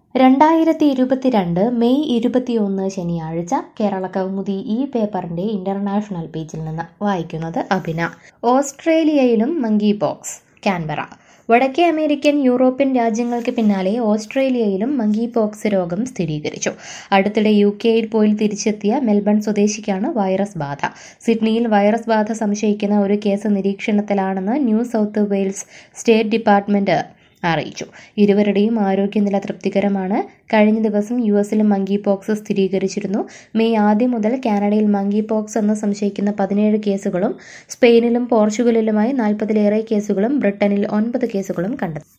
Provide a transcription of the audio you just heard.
രണ്ടായിരത്തി ഇരുപത്തിരണ്ട് മെയ് ഇരുപത്തിയൊന്ന് ശനിയാഴ്ച കേരള കൗമുദി ഈ പേപ്പറിന്റെ ഇന്റർനാഷണൽ പേജിൽ നിന്ന് വായിക്കുന്നത് അഭിന ഓസ്ട്രേലിയയിലും മങ്കി പോക്സ് കാൻബറ വടക്കേ അമേരിക്കൻ യൂറോപ്യൻ രാജ്യങ്ങൾക്ക് പിന്നാലെ ഓസ്ട്രേലിയയിലും മങ്കി പോക്സ് രോഗം സ്ഥിരീകരിച്ചു അടുത്തിടെ യു കെയിൽ പോയി തിരിച്ചെത്തിയ മെൽബൺ സ്വദേശിക്കാണ് വൈറസ് ബാധ സിഡ്നിയിൽ വൈറസ് ബാധ സംശയിക്കുന്ന ഒരു കേസ് നിരീക്ഷണത്തിലാണെന്ന് New South Wales state department അറിയിച്ചു ഇരുവരുടെയും ആരോഗ്യനില തൃപ്തികരമാണ് കഴിഞ്ഞ ദിവസം യു എസിലും മങ്കി പോക്സ് സ്ഥിരീകരിച്ചിരുന്നു മെയ് ആദ്യം മുതൽ കാനഡയിൽ മങ്കി പോക്സ് എന്ന് സംശയിക്കുന്ന പതിനേഴ് കേസുകളും സ്പെയിനിലും പോർച്ചുഗലിലുമായി നാൽപ്പതിലേറെ കേസുകളും ബ്രിട്ടനിൽ ഒൻപത് കേസുകളും കണ്ടെത്തി